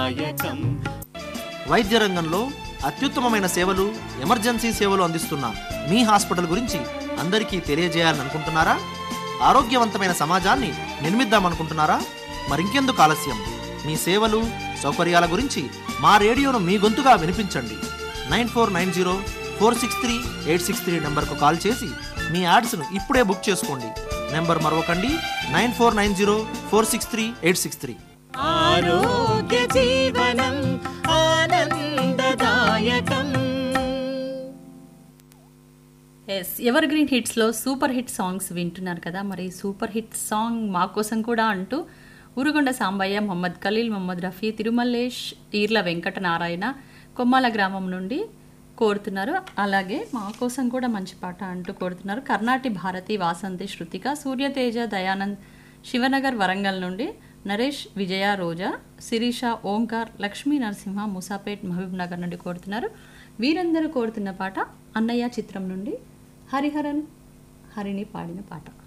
ఆనందదాయకం వైద్య రంగంలో అత్యుత్తమమైన సేవలు ఎమర్జెన్సీ సేవలు అందిస్తున్న మీ హాస్పిటల్ గురించి అందరికీ తెలియజేయాలని అనుకుంటున్నారా ఆరోగ్యవంతమైన సమాజాన్ని నిర్మిద్దామనుకుంటున్నారా మరింకెందుకు ఆలస్యం మీ సేవలు సౌకర్యాల గురించి మా రేడియోను మీ గొంతుగా వినిపించండి nine four nine zero four six three eight six three నెంబర్కు కాల్ చేసి మీ యాడ్స్ను ఇప్పుడే బుక్ చేసుకోండి నెంబర్ మరొకండి nine four nine zero four six three eight six three ఆరోగ్య జీవనం ఆనందదాయకం ఎస్ ఎవర్ గ్రీన్ హిట్స్లో సూపర్ హిట్ సాంగ్స్ వింటున్నారు కదా మరి సూపర్ హిట్ సాంగ్ మా కోసం కూడా అంటూ ఉరుగొండ సాంబయ్య మొహమ్మద్ ఖలీల్ మొహమ్మద్ రఫీ తిరుమల్లేష్ ఈర్ల వెంకట నారాయణ కొమ్మాల గ్రామం నుండి కోరుతున్నారు అలాగే మా కోసం కూడా మంచి పాట అంటూ కోరుతున్నారు కర్ణాటి భారతి వాసంతి శృతిక సూర్యతేజ దయానంద్ శివనగర్ వరంగల్ నుండి నరేష్ విజయ రోజా శిరీష ఓంకార్ లక్ష్మీ నరసింహ ముసాపేట్ మహబూబ్ నగర్ నుండి కోరుతున్నారు వీరందరూ కోరుతున్న పాట అన్నయ్య చిత్రం నుండి హరిహరన్ హరిని పాడిన పాట